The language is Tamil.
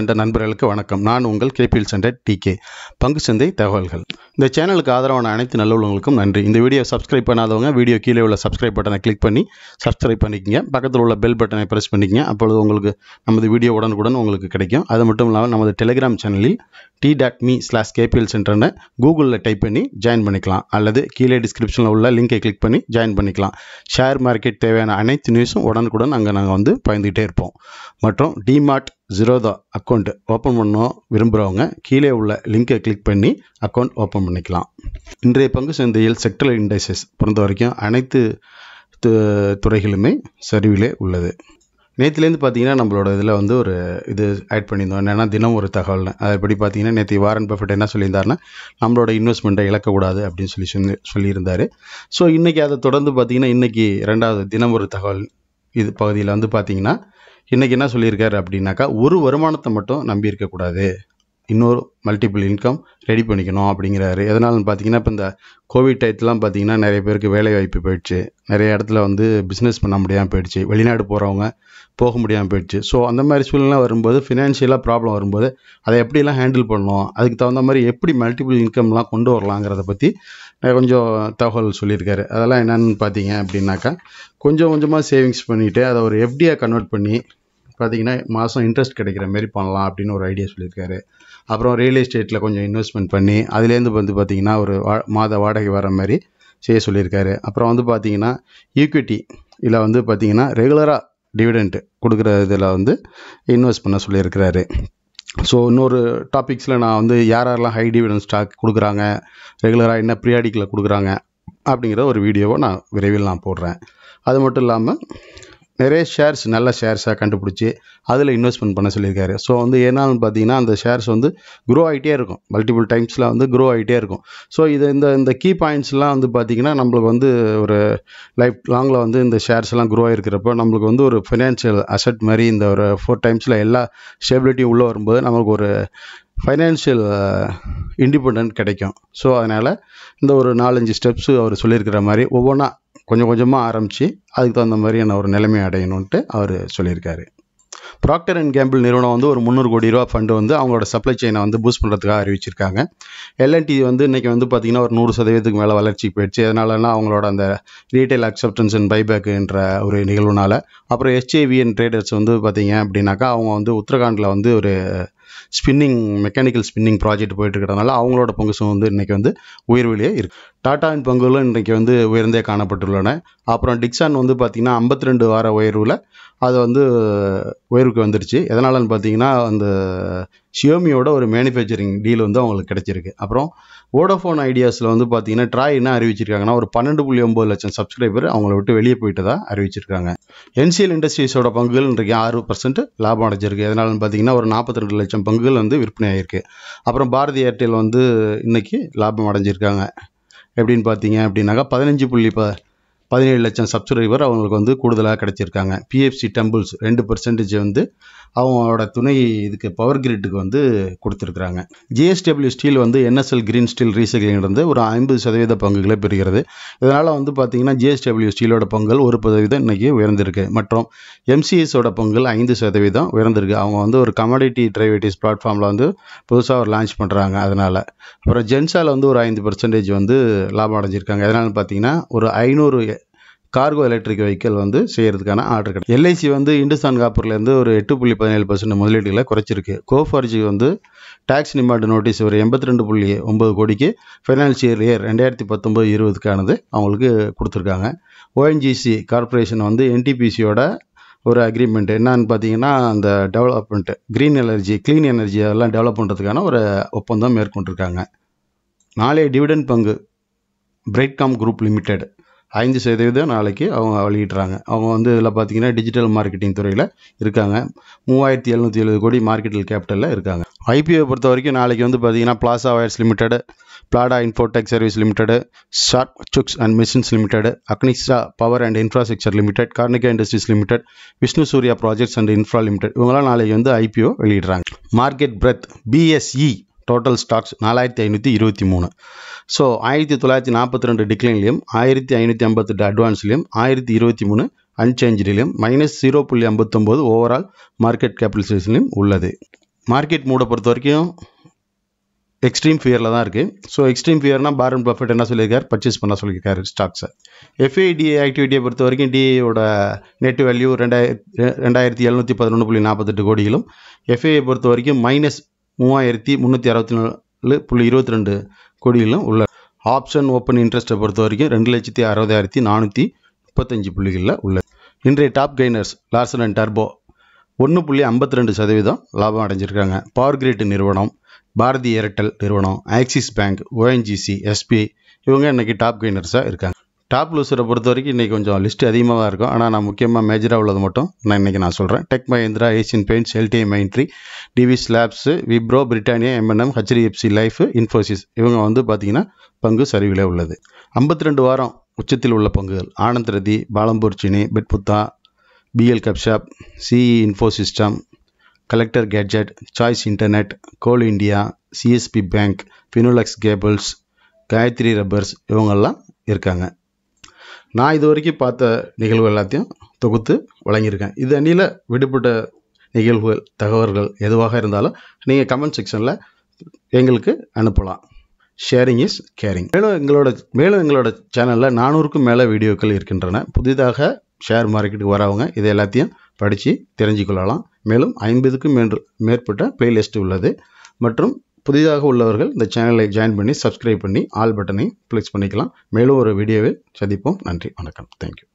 சென்டர் நண்பர்களுக்கு வணக்கம் நான் உங்கள் கேபிஎல் சென்டர் டிகே பங்கு சந்தை தகவல்கள் இந்த சேனலுக்கு ஆதரவான அனைத்து நல்லுள்ளவங்களுக்கும் நன்றி இந்த வீடியோ சப்ஸ்கிரைப் பண்ணாதவங்க வீடியோ கீழே உள்ள சப்ஸ்கிரைப் பட்டனை கிளிக் பண்ணி சப்ஸ்கிரைப் பண்ணிக்கங்க பக்கத்தில் உள்ள பெல் பட்டனை ப்ரெஸ் பண்ணிக்கங்க அப்பொழுது உங்களுக்கு நமது வீடியோ உடனுக்குடன் உங்களுக்கு கிடைக்கும் அது மட்டும் இல்லாமல் நமது டெலிகிராம் சேனலில் T dot me slash KPL சென்டர்னு கூகுளில் டைப் பண்ணி ஜாயின் பண்ணிக்கலாம் அல்லது கீழே டிஸ்கிரிப்ஷனில் உள்ள லிங்கை கிளிக் பண்ணி ஜாயின் பண்ணிக்கலாம் ஷேர் மார்க்கெட் தேவையான அனைத்து நியூஸும் உடனுக்குடன் அங்கே நாங்கள் வந்து பயந்துகிட்டே இருப்போம் மற்றும் டிமார்ட் ஜீரோதா அக்கௌண்ட் ஓப்பன் பண்ண விரும்புகிறவங்க கீழே உள்ள லிங்கை கிளிக் பண்ணி அக்கௌண்ட் ஓப்பன் பண்ணிக்கலாம் இன்றைய பங்கு சந்தையில் செக்டர் இண்டைசஸ் பொறுத்த வரைக்கும் அனைத்து து- துறைகளுமே சரிவிலே உள்ளது நேற்றுலேருந்து பார்த்தீங்கன்னா நம்மளோட இதில் வந்து ஒரு இது ஆட் பண்ணியிருந்தோம் என்னென்னா தினம் ஒரு தகவல்னு அதைப்படி பார்த்தீங்கன்னா நேற்று வாரன் பஃபெட் என்ன சொல்லியிருந்தாருன்னா நம்மளோட இன்வெஸ்ட்மெண்ட்டை இழக்கக்கூடாது அப்படின்னு சொல்லி சொல்லி சொல்லியிருந்தார் ஸோ இன்றைக்கி அதை தொடர்ந்து பார்த்தீங்கன்னா இன்றைக்கி ரெண்டாவது தினம் ஒரு தகவல் இது பகுதியில் வந்து பார்த்தீங்கன்னா இன்றைக்கி என்ன சொல்லியிருக்காரு அப்படின்னாக்கா ஒரு வருமானத்தை மட்டும் நம்பி இருக்கக்கூடாது இன்னொரு மல்டிபிள் இன்கம் ரெடி பண்ணிக்கணும் அப்படிங்கிறாரு எதனாலன்னு பார்த்தீங்கன்னா இப்போ இந்த கோவிட் டயத்துலாம் பார்த்தீங்கன்னா நிறைய பேருக்கு வேலை வாய்ப்பு போயிடுச்சு நிறைய இடத்துல வந்து பிஸ்னஸ் பண்ண முடியாமல் போயிடுச்சு வெளிநாடு போகிறவங்க போக முடியாமல் போயிடுச்சு ஸோ அந்த மாதிரி சூழ்நிலை வரும்போது ஃபினான்ஷியலாக ப்ராப்ளம் வரும்போது அதை எப்படிலாம் ஹேண்டில் பண்ணணும் அதுக்கு தகுந்த மாதிரி எப்படி மல்டிபிள் இன்கம்லாம் கொண்டு வரலாங்கிறத பற்றி கொஞ்சம் தகவல் சொல்லியிருக்காரு அதெல்லாம் என்னென்னு பார்த்தீங்க அப்படின்னாக்கா கொஞ்சம் கொஞ்சமாக சேவிங்ஸ் பண்ணிவிட்டு அதை ஒரு எஃப்டியாக கன்வெர்ட் பண்ணி பார்த்தீங்கன்னா மாதம் இன்ட்ரெஸ்ட் கிடைக்கிற மாதிரி பண்ணலாம் அப்படின்னு ஒரு ஐடியா சொல்லியிருக்காரு அப்புறம் ரியல் எஸ்டேட்டில் கொஞ்சம் இன்வெஸ்ட்மெண்ட் பண்ணி அதுலேருந்து வந்து பார்த்தீங்கன்னா ஒரு வா மாத வாடகை வர மாதிரி செய்ய சொல்லியிருக்காரு அப்புறம் வந்து பார்த்தீங்கன்னா ஈக்விட்டி இதில் வந்து பார்த்தீங்கன்னா ரெகுலராக டிவிடெண்ட் கொடுக்குற இதில் வந்து இன்வெஸ்ட் பண்ண சொல்லியிருக்கிறாரு ஸோ இன்னொரு டாபிக்ஸில் நான் வந்து யார் யாரெல்லாம் ஹை டிவிடெண்ட் ஸ்டாக் கொடுக்குறாங்க ரெகுலராக என்ன ப்ரியாடிக்கில் கொடுக்குறாங்க அப்படிங்கிற ஒரு வீடியோவை நான் விரைவில் நான் போடுறேன் அது மட்டும் இல்லாமல் நிறைய ஷேர்ஸ் நல்ல ஷேர்ஸாக கண்டுபிடிச்சி அதில் இன்வெஸ்ட்மெண்ட் பண்ண சொல்லியிருக்காரு ஸோ வந்து என்னன்னு பார்த்தீங்கன்னா அந்த ஷேர்ஸ் வந்து க்ரோ ஆகிட்டே இருக்கும் மல்டிபிள் டைம்ஸில் வந்து க்ரோ ஆகிட்டே இருக்கும் ஸோ இது இந்த இந்த கீ பாயிண்ட்ஸ்லாம் வந்து பார்த்திங்கன்னா நம்மளுக்கு வந்து ஒரு லைஃப் லாங்கில் வந்து இந்த ஷேர்ஸ் எல்லாம் க்ரோ ஆகிருக்கிறப்போ நம்மளுக்கு வந்து ஒரு ஃபினான்ஷியல் அசெட் மாதிரி இந்த ஒரு ஃபோர் டைம்ஸில் எல்லா ஸ்டெபிலிட்டியும் உள்ளே வரும்போது நமக்கு ஒரு ஃபைனான்ஷியல் இண்டிபெண்ட் கிடைக்கும் ஸோ அதனால் இந்த ஒரு நாலஞ்சு ஸ்டெப்ஸு அவர் சொல்லியிருக்கிற மாதிரி ஒவ்வொன்றா கொஞ்சம் கொஞ்சமாக ஆரம்பித்து அதுக்கு தகுந்த மாதிரியான ஒரு நிலைமை அடையணுன்ட்டு அவர் சொல்லியிருக்காரு ப்ராக்டர் அண்ட் கேம்பிள் நிறுவனம் வந்து ஒரு முந்நூறு கோடி ரூபா ஃபண்டு வந்து அவங்களோட சப்ளை செயினை வந்து பூஸ்ட் பண்ணுறதுக்காக அறிவிச்சிருக்காங்க எல்என்டி வந்து இன்றைக்கி வந்து பார்த்திங்கன்னா ஒரு நூறு சதவீதத்துக்கு மேலே வளர்ச்சிக்கு போயிடுச்சு அதனாலனா அவங்களோட அந்த ரீட்டைல் அக்செப்டன்ஸ் அண்ட் பைபேக்குன்ற ஒரு நிகழ்வுனால அப்புறம் எஸ்ஜேவிஎன் ட்ரேடர்ஸ் வந்து பார்த்தீங்க அப்படின்னாக்கா அவங்க வந்து உத்தரகாண்டில் வந்து ஒரு ஸ்பின்னிங் மெக்கானிக்கல் ஸ்பின்னிங் ப்ராஜெக்ட் போயிட்டு இருக்கிறதுனால அவங்களோட பங்குசும் வந்து இன்றைக்கி வந்து உயர்விலேயே இருக்கு டாட்டாவின் பங்குகளும் இன்றைக்கி வந்து உயர்ந்தே காணப்பட்டுள்ளன அப்புறம் டிக்ஸான் வந்து பார்த்திங்கன்னா ஐம்பத்தி ரெண்டு வார உயர்வில் அது வந்து உயர்வுக்கு வந்துருச்சு எதனாலன்னு பார்த்தீங்கன்னா அந்த ஷியோமியோட ஒரு மேனுஃபேக்சரிங் டீல் வந்து அவங்களுக்கு கிடைச்சிருக்கு அப்புறம் வோடோஃபோன் ஐடியாஸில் வந்து பார்த்தீங்கன்னா ட்ராய் என்ன அறிவிச்சிருக்காங்கன்னா ஒரு பன்னெண்டு புள்ளி ஒம்பது லட்சம் சப்ஸ்கிரைபர் அவங்கள விட்டு வெளியே போயிட்டதா அறிவிச்சிருக்காங்க என்சிஎல் இண்டஸ்ட்ரீஸோட பங்குகள் இன்றைக்கு ஆறு பர்சன்ட் லாபம் அடைஞ்சிருக்கு எதனாலன்னு பார்த்தீங்கன்னா ஒரு நாற்பத்தி ரெண்டு லட்சம் பங்குகள் வந்து விற்பனை ஆகிருக்கு அப்புறம் பாரதி ஏர்டெல் வந்து இன்னைக்கு லாபம் அடைஞ்சிருக்காங்க எப்படின்னு பார்த்தீங்க அப்படின்னாக்கா பதினஞ்சு புள்ளி ப பதினேழு லட்சம் சப்ஸ்கிரைபர் அவங்களுக்கு வந்து கூடுதலாக கிடைச்சிருக்காங்க பிஎஃப்சி டெம்பிள்ஸ் ரெண்டு பர்சன்டேஜ் வந்து அவங்களோட துணை இதுக்கு பவர் கிரிட்டுக்கு வந்து கொடுத்துருக்குறாங்க ஜிஎஸ்டபிள்யூ ஸ்டீல் வந்து என்எஸ்எல் கிரீன் ஸ்டீல் ரீசைக்ளிங் இருந்து ஒரு ஐம்பது சதவீத பங்குகளை பெறுகிறது இதனால் வந்து பார்த்தீங்கன்னா ஜிஎஸ்டபிள்யூ ஸ்டீலோட பங்குகள் ஒரு சதவீதம் இன்றைக்கி உயர்ந்திருக்கு மற்றும் எம்சிஎஸோட பங்குகள் ஐந்து சதவீதம் உயர்ந்திருக்கு அவங்க வந்து ஒரு கமாடிட்டி டிரைவேட்டிஸ் பிளாட்ஃபார்மில் வந்து புதுசாக ஒரு லான்ச் பண்ணுறாங்க அதனால் அப்புறம் ஜென்சால் வந்து ஒரு ஐந்து பர்சன்டேஜ் வந்து லாபம் அடைஞ்சிருக்காங்க எதனால பார்த்தீங்கன்னா ஒரு ஐநூறு கார்கோ எலக்ட்ரிக் வெஹிக்கிள் வந்து செய்கிறதுக்கான ஆர்டர் கிடைக்கும் எல்ஐசி வந்து இந்துஸ்தான் காப்பர்லேருந்து ஒரு எட்டு புள்ளி பதினேழு பர்சன்ட் முதலீடுகளை குறைச்சிருக்கு கோஃபார்ஜி வந்து டாக்ஸ் நிமாண்ட் நோட்டீஸ் ஒரு எண்பத்தி ரெண்டு புள்ளி ஒம்பது கோடிக்கு ஃபைனான்சியல் இயர் ரெண்டாயிரத்தி பத்தொம்பது இருபதுக்கானது அவங்களுக்கு கொடுத்துருக்காங்க ஓஎன்ஜிசி கார்ப்பரேஷன் வந்து என்டிபிசியோட ஒரு அக்ரிமெண்ட் என்னன்னு பார்த்தீங்கன்னா அந்த development green energy clean energy அதெல்லாம் டெவலப் பண்ணுறதுக்கான ஒரு ஒப்பந்தம் மேற்கொண்டிருக்காங்க நாளைய டிவிடெண்ட் பங்கு பிரைட்காம் குரூப் லிமிடெட் ஐந்து சதவீதம் நாளைக்கு அவங்க வெளியிடுறாங்க அவங்க வந்து இதில் பார்த்தீங்கன்னா டிஜிட்டல் மார்க்கெட்டிங் துறையில் இருக்காங்க மூவாயிரத்தி எழுநூற்றி எழுபது கோடி மார்க்கெட்டில் கேபிட்டலில் இருக்காங்க ஐபிஓ பொறுத்த வரைக்கும் நாளைக்கு வந்து பார்த்தீங்கன்னா plaza wires limited Plada Infotech service limited sharp chucks and machines limited Agnisha power and infrastructure limited Karnika industries limited Vishnu Surya projects and infra limited இவங்களாம் நாளைக்கு வந்து ஐபிஓ வெளியிடுறாங்க market breadth BSE total stocks நாலாயிரத்தி ஐநூற்றி இருபத்தி மூணு ஸோ ஆயிரத்தி தொள்ளாயிரத்தி நாற்பத்தி ரெண்டு டிக்ளைன்லையும் ஆயிரத்தி ஐநூற்றி ஐம்பத்தெட்டு அட்வான்ஸ்லையும் ஆயிரத்தி இருபத்தி மூணு அன்சேஞ்சிலையும் மைனஸ் ஜீரோ புள்ளி ஐம்பத்தொம்போது ஓவரால் மார்க்கெட் கேபிட்டலைசேஷன்லையும் உள்ளது மார்க்கெட் மூடை பொறுத்த வரைக்கும் எக்ஸ்ட்ரீம் ஃபியரில் தான் இருக்குது ஸோ எக்ஸ்ட்ரீம் ஃபியர்னா பாரன் ப்ராஃபிட் என்ன சொல்லியிருக்காரு பர்ச்சேஸ் பண்ண சொல்லியிருக்காரு ஸ்டாக்ஸை எஃப்ஐடிஏ ஆக்டிவிட்டியை பொறுத்த வரைக்கும் டிஏயோட நெட் வேல்யூ ரெண்டாயிரத்தி ரெண்டாயிரத்தி எழுநூற்றி பதினொன்று புள்ளி நாற்பத்தெட்டு கோடிகளும் எஃப்ஐயை பொறுத்த வரைக்கும் மைனஸ் மூவாயிரத்தி முந்நூற்றி அறுபத்தி நாலு புள்ளி இருபத்தி ரெண்டு கோடிகளும் உள்ள ஆப்ஷன் ஓப்பன் இன்ட்ரெஸ்ட்டை பொறுத்த வரைக்கும் ரெண்டு லட்சத்தி அறுபதாயிரத்தி நானூற்றி முப்பத்தஞ்சு புள்ளிகளில் உள்ளது இன்றைய டாப் கெய்னர்ஸ் லார்சன் அண்ட் டர்போ ஒன்று புள்ளி ஐம்பத்தி ரெண்டு சதவீதம் லாபம் அடைஞ்சிருக்காங்க பவர் கிரிட் நிறுவனம் பாரதி ஏர்டெல் நிறுவனம் ஆக்சிஸ் பேங்க் ஓஎன்ஜிசி எஸ்பிஐ இவங்க இன்றைக்கி டாப் கெய்னர்ஸாக இருக்காங்க டாப் லூசரை பொறுத்த வரைக்கும் இன்றைக்கி கொஞ்சம் லிஸ்ட் அதிகமாக தான் இருக்கும் ஆனால் நான் முக்கியமாக மேஜராக உள்ளது மட்டும் நான் இன்றைக்கி நான் சொல்கிறேன் Tech Mahindra Asian Paints LTI Mindtree Divi's Labs Wipro Britannia M N M HDFC Life Infosys இவங்க வந்து பார்த்திங்கன்னா பங்கு சரிவிலே உள்ளது ஐம்பத்தி ரெண்டு வாரம் உச்சத்தில் உள்ள பங்குகள் ஆனந்த் ரதி பாலம்பூர் சினி பெட்புத்தா பிஎல் கப்ஷாப் சிஇ இன்ஃபோ சிஸ்டம் கலெக்டர் கேட்ஜெட் choice international Coal India CSB bank Finolex cables Gayatri rubbers இவங்கெல்லாம் இருக்காங்க நான் இது வரைக்கும் பார்த்த நிகழ்வு எல்லாத்தையும் தொகுத்து வழங்கியிருக்கேன் இது அணியில் விடுபட்ட நிகழ்வுகள் தகவல்கள் எதுவாக இருந்தாலும் நீங்கள் கமெண்ட் செக்ஷனில் எங்களுக்கு அனுப்பலாம் ஷேரிங் இஸ் கேரிங் மேலும் எங்களோட மேலும் எங்களோட சேனலில் நானூறுக்கும் மேலே வீடியோக்கள் இருக்கின்றன புதிதாக ஷேர் மார்க்கெட்டுக்கு வரவங்க இதை எல்லாத்தையும் படித்து தெரிஞ்சுக்கொள்ளலாம் மேலும் ஐம்பதுக்கும் மேன்று மேற்பட்ட பிளேலிஸ்ட் உள்ளது மற்றும் புதிதாக உள்ளவர்கள் இந்த சேனலை ஜாயின் பண்ணி சப்ஸ்கிரைப் பண்ணி ஆல் பட்டனை கிளிக் பண்ணிக்கலாம் மேலும் ஒரு வீடியோவில் சந்திப்போம் நன்றி வணக்கம் தேங்க்யூ